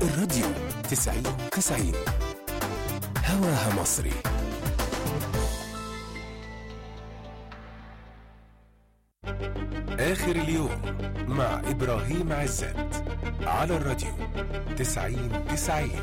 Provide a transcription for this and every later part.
الراديو تسعين تسعين هواها مصري آخر اليوم مع إبراهيم عزت على الراديو تسعين تسعين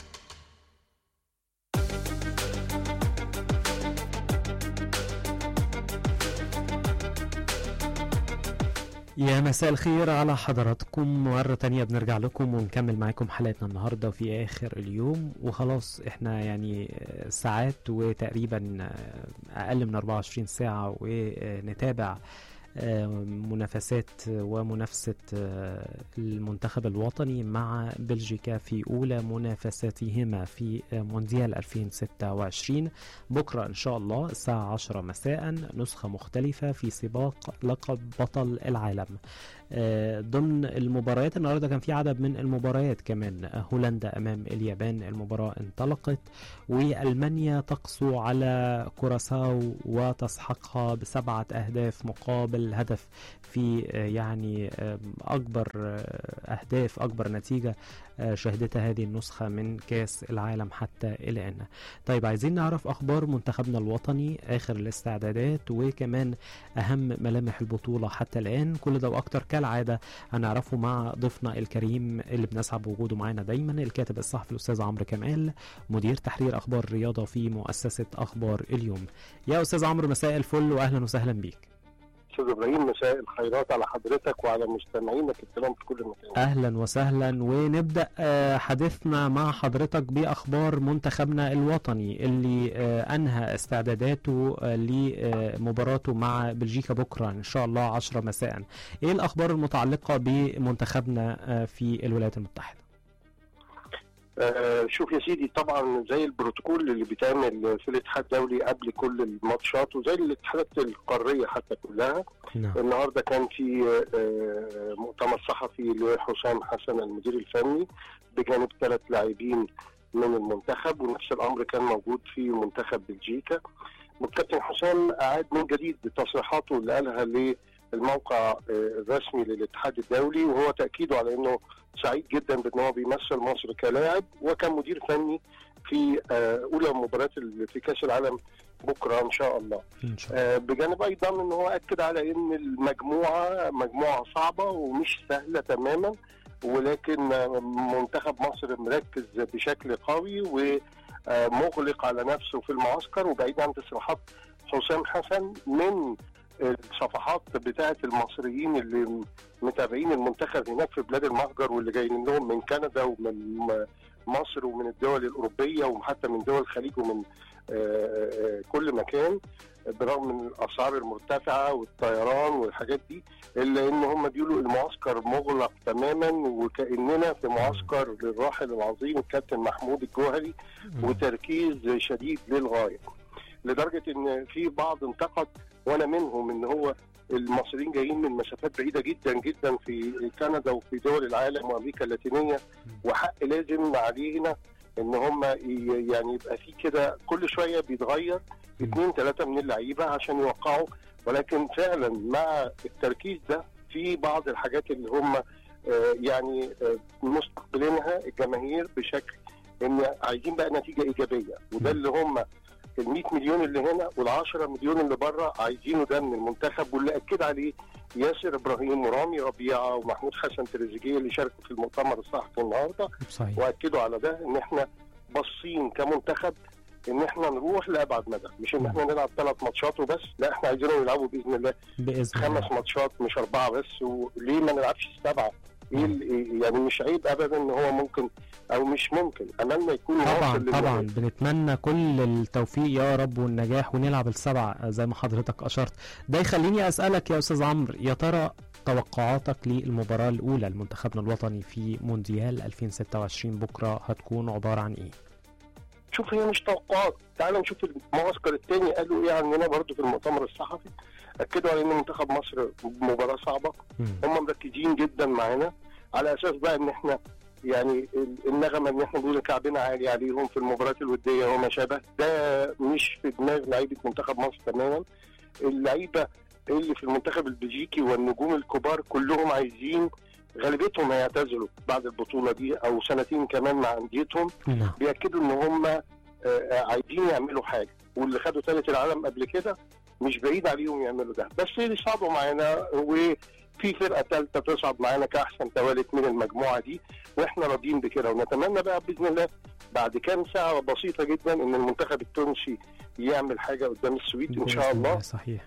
يا مساء الخير على حضراتكم مرة تانية بنرجع لكم ونكمل معاكم حلقتنا النهاردة في آخر اليوم وخلاص احنا يعني ساعات وتقريبا أقل من 24 ساعة ونتابع منافسات ومنافسة المنتخب الوطني مع بلجيكا في أولى منافساتهما في مونديال 2026 بكرة إن شاء الله الساعة 10 مساء نسخة مختلفة في سباق لقب بطل العالم ضمن المباريات النهارده كان في عدد من المباريات كمان هولندا امام اليابان المباراه انطلقت والمانيا تقسو على كوراساو وتسحقها بسبعه اهداف مقابل هدف في يعني اكبر اهداف اكبر نتيجه شهدتها هذه النسخة من كاس العالم حتى الآن طيب عايزين نعرف أخبار منتخبنا الوطني آخر الاستعدادات وكمان أهم ملامح البطولة حتى الآن كل ده وأكتر كالعادة هنعرفه مع ضيفنا الكريم اللي بنسعد بوجوده معانا دايما الكاتب الصحفي الأستاذ عمرو كمال مدير تحرير أخبار الرياضة في مؤسسة أخبار اليوم يا أستاذ عمرو مساء الفل وأهلا وسهلا بيك استاذ ابراهيم مساء الخيرات على حضرتك وعلى مستمعينك الكرام في كل مكان اهلا وسهلا ونبدا حديثنا مع حضرتك باخبار منتخبنا الوطني اللي انهى استعداداته لمباراته مع بلجيكا بكره ان شاء الله 10 مساء ايه الاخبار المتعلقه بمنتخبنا في الولايات المتحده آه شوف يا سيدي طبعا زي البروتوكول اللي بيتعمل في الاتحاد الدولي قبل كل الماتشات وزي الاتحادات القاريه حتى كلها نعم. النهارده كان في آه مؤتمر صحفي لحسام حسن المدير الفني بجانب ثلاث لاعبين من المنتخب ونفس الامر كان موجود في منتخب بلجيكا والكابتن حسام اعاد من جديد تصريحاته اللي قالها الموقع الرسمي للاتحاد الدولي وهو تاكيده على انه سعيد جدا بان هو بيمثل مصر كلاعب وكمدير فني في اولى المباريات في كاس العالم بكره ان شاء الله. إن شاء الله. بجانب ايضا ان هو اكد على ان المجموعه مجموعه صعبه ومش سهله تماما ولكن منتخب مصر مركز بشكل قوي ومغلق على نفسه في المعسكر وبعيد عن تصريحات حسام حسن من الصفحات بتاعه المصريين اللي متابعين المنتخب هناك في بلاد المهجر واللي جايين لهم من كندا ومن مصر ومن الدول الاوروبيه وحتى من دول الخليج ومن كل مكان برغم من الاسعار المرتفعه والطيران والحاجات دي الا ان هم بيقولوا المعسكر مغلق تماما وكاننا في معسكر للراحل العظيم الكابتن محمود الجوهري وتركيز شديد للغايه لدرجه ان في بعض انتقد وانا منهم ان هو المصريين جايين من مسافات بعيده جدا جدا في كندا وفي دول العالم وامريكا اللاتينيه وحق لازم علينا ان هم يعني يبقى في كده كل شويه بيتغير اثنين ثلاثه من اللعيبه عشان يوقعوا ولكن فعلا مع التركيز ده في بعض الحاجات اللي هم يعني مستقبلينها الجماهير بشكل ان عايزين بقى نتيجه ايجابيه وده اللي هم ال 100 مليون اللي هنا وال 10 مليون اللي بره عايزينه ده من المنتخب واللي اكد عليه ياسر ابراهيم ورامي ربيعه ومحمود حسن تريزيجيه اللي شاركوا في المؤتمر الصحفي النهارده صحيح واكدوا على ده ان احنا باصين كمنتخب ان احنا نروح لابعد مدى مش ان احنا نلعب ثلاث ماتشات وبس لا احنا عايزينهم يلعبوا باذن الله باذن خمس الله ماتشات مش اربعه بس وليه ما نلعبش السبعه ايه ال- يعني مش عيب ابدا ان هو ممكن او مش ممكن املنا يكون طبعا واصل لل- طبعا بنتمنى كل التوفيق يا رب والنجاح ونلعب السبع زي ما حضرتك اشرت ده يخليني اسالك يا استاذ عمرو يا ترى توقعاتك للمباراه الاولى لمنتخبنا الوطني في مونديال 2026 بكره هتكون عباره عن ايه شوف هي مش توقعات تعال نشوف المعسكر الثاني قالوا ايه عننا برضو في المؤتمر الصحفي اكدوا على ان منتخب مصر مباراه صعبه مم. هم مركزين جدا معانا على اساس بقى ان احنا يعني ال- النغمه ان احنا بنقول كعبنا عالي عليهم في المباريات الوديه وما شابه ده مش في دماغ لعيبه منتخب مصر تماما اللعيبه اللي في المنتخب البلجيكي والنجوم الكبار كلهم عايزين غالبيتهم هيعتزلوا بعد البطوله دي او سنتين كمان مع انديتهم نعم بياكدوا ان هم آه، آه، عايزين يعملوا حاجه واللي خدوا ثالث العالم قبل كده مش بعيد عليهم يعملوا ده بس يصعدوا معانا وفي فرقه ثالثه تصعد معانا كاحسن توالت من المجموعه دي واحنا راضيين بكده ونتمنى بقى باذن الله بعد كام ساعه بسيطه جدا ان المنتخب التونسي يعمل حاجه قدام السويد ان شاء بإذن الله صحيح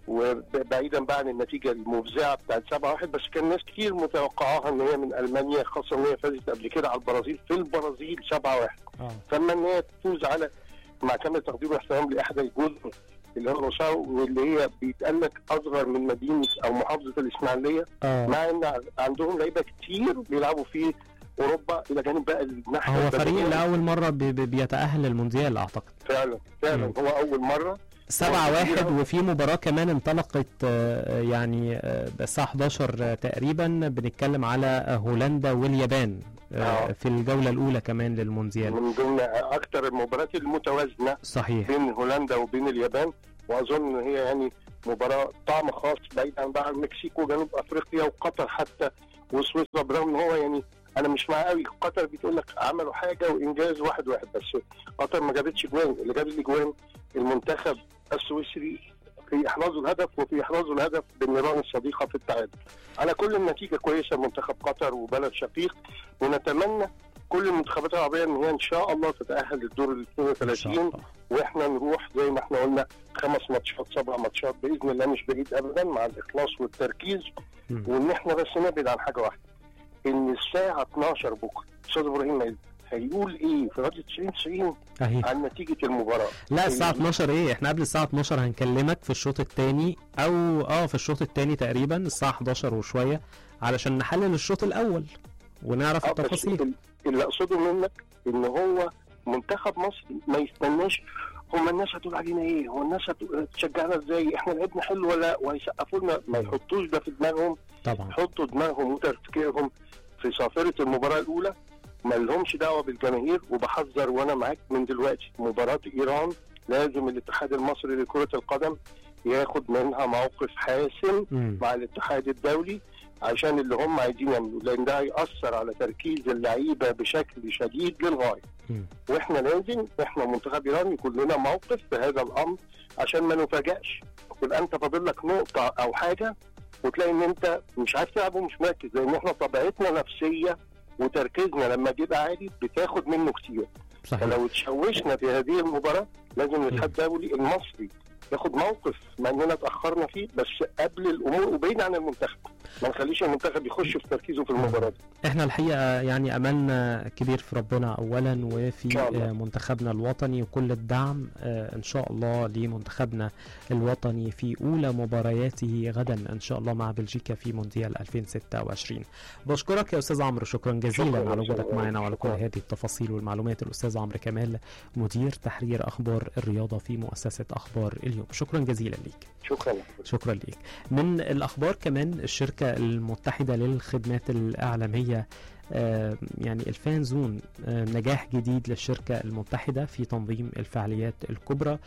وبعيدا بقى عن النتيجه المفزعه بتاعت 7 1 بس كان ناس كتير متوقعاها ان هي من المانيا خاصه ان هي فازت قبل كده على البرازيل في البرازيل 7 1 اه فاما ان هي تفوز على مع كامل تقدير واحترام لاحدى الجزر اللي هو روساو واللي هي بيتقال لك اصغر من مدينه او محافظه الاسماعيليه اه مع ان عندهم لعيبه كتير بيلعبوا في اوروبا الى جانب بقى الناحيه هو فريق البدنية. لأول مرة بي- بي- بيتأهل للمونديال أعتقد فعلا فعلا مم. هو اول مره سبعة هو واحد كبير. وفي مباراة كمان انطلقت آه، يعني آه، الساعة 11 تقريبا بنتكلم على آه، هولندا واليابان آه، آه. في الجولة الأولى كمان للمونديال من ضمن اكثر المباريات المتوازنه صحيح بين هولندا وبين اليابان واظن ان هي يعني مباراه طعم خاص بعيدا بقى عن المكسيك وجنوب افريقيا وقطر حتى وسويسرا برغم ان هو يعني انا مش معاه قوي قطر بتقول لك عملوا حاجه وانجاز واحد واحد بس قطر ما جابتش جوان اللي جاب الاجوان المنتخب السويسري في احرازه الهدف وفي احرازه الهدف بالنيران الصديقه في التعادل. على كل النتيجه كويسه منتخب قطر وبلد شقيق ونتمنى كل المنتخبات العربيه ان هي ان شاء الله تتاهل للدور ال إن شاء 32 الله واحنا نروح زي ما احنا قلنا خمس ماتشات سبع ماتشات باذن الله مش بعيد ابدا مع الاخلاص والتركيز مم. وان احنا بس نبعد عن حاجه واحده ان الساعه 12 بكره استاذ ابراهيم هي- هيقول ايه في راديو 90 90 أهي عن نتيجه المباراه لا الساعة 12 ايه احنا قبل الساعة 12 هنكلمك في الشوط الثاني او اه في الشوط الثاني تقريبا الساعة 11 وشوية علشان نحلل الشوط الأول ونعرف آه، بس التفاصيل ال- اللي اقصده منك ان هو منتخب مصر ما يستناش هم الناس هتقول علينا ايه؟ هو الناس هتقول- هتشجعنا ازاي؟ احنا لعبنا حلو ولا لا؟ وهيسقفوا لنا ما يحطوش ده في دماغهم طبعا يحطوا دماغهم وتفكيرهم في صافرة المباراة الأولى ما لهمش دعوة بالجماهير وبحذر وأنا معاك من دلوقتي مباراة إيران لازم الاتحاد المصري لكرة القدم ياخد منها موقف حاسم مم. مع الاتحاد الدولي عشان اللي هم عايزين يعملوه لأن ده هيأثر على تركيز اللعيبة بشكل شديد للغاية مم. واحنا لازم احنا منتخب ايران يكون لنا موقف في هذا الامر عشان ما نفاجئش تبقى انت فاضل لك نقطه او حاجه وتلاقي ان انت مش عارف تلعب ومش مركز لان احنا طبيعتنا نفسيه وتركيزنا لما بيبقى عالي بتاخد منه كتير صحيح فلو تشوشنا في هذه المباراه لازم الاتحاد الدولي المصري ياخد موقف مع اننا اتاخرنا فيه بس قبل الامور وبعيد عن المنتخب ما نخليش المنتخب يخش في تركيزه في المباراه دي احنا الحقيقه يعني املنا كبير في ربنا اولا وفي إن شاء الله. آه، منتخبنا الوطني وكل الدعم آه، ان شاء الله لمنتخبنا الوطني في اولى مبارياته غدا ان شاء الله مع بلجيكا في مونديال 2026 بشكرك يا استاذ عمرو شكرا جزيلا شكراً على يا أستاذ وجودك معنا وعلى كل شكراً. هذه التفاصيل والمعلومات الاستاذ عمرو كمال مدير تحرير اخبار الرياضه في مؤسسه اخبار اليوم شكرا جزيلا ليك شكرا لك شكرا ليك من الأخبار كمان الشركة المتحدة للخدمات الإعلامية آه، يعني الفان زون آه، نجاح جديد للشركة المتحدة في تنظيم الفعاليات الكبرى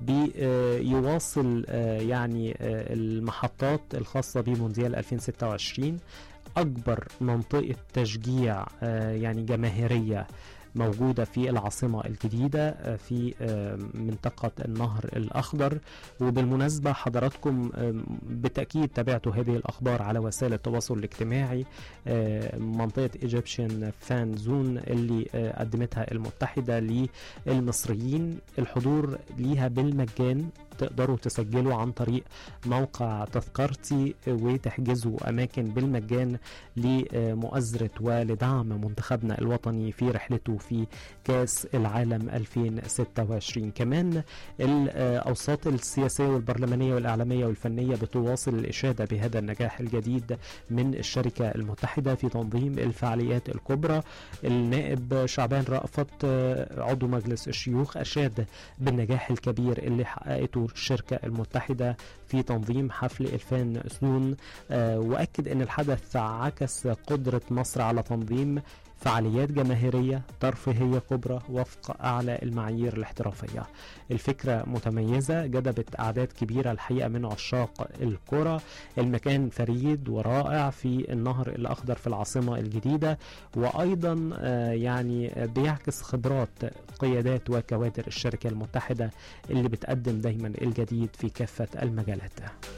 بيواصل يعني آه، المحطات الخاصة بمونديال 2026 أكبر منطقة تشجيع آه، يعني جماهيرية موجودة في العاصمة الجديدة آه، في آه، منطقة النهر الأخضر وبالمناسبة حضراتكم آم، بالتأكيد تابعتوا هذه الأخبار على وسائل التواصل الاجتماعي آه، منطقة ايجيبشن فان زون اللي آه، قدمتها المتحدة للمصريين الحضور ليها بالمجان تقدروا تسجلوا عن طريق موقع تذكرتي وتحجزوا أماكن بالمجان لمؤازرة ولدعم منتخبنا الوطني في رحلته في كاس العالم 2026 كمان الأوساط السياسية والبرلمانية والإعلامية والفنية بتواصل الإشادة بهذا النجاح الجديد من الشركة المتحدة في تنظيم الفعاليات الكبرى النائب شعبان رأفت آه، عضو مجلس الشيوخ أشاد بالنجاح الكبير اللي حققته الشركة المتحدة في تنظيم حفل الفان سنون آه، وأكد أن الحدث عكس قدرة مصر على تنظيم فعاليات جماهيرية ترفيهية كبرى وفق أعلى المعايير الاحترافية الفكرة متميزة جذبت أعداد كبيرة الحقيقة من عشاق الكرة المكان فريد ورائع في النهر الأخضر في العاصمة الجديدة وأيضا آه، يعني بيعكس خبرات قيادات وكوادر الشركة المتحدة اللي بتقدم دايما الجديد في كافة المجالات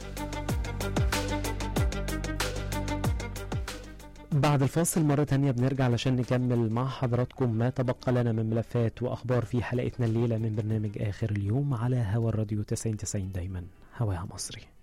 بعد الفاصل مرة تانية بنرجع علشان نكمل مع حضراتكم ما تبقى لنا من ملفات وأخبار في حلقتنا الليلة من برنامج آخر اليوم على هوا الراديو 90 90 دايما هواها مصري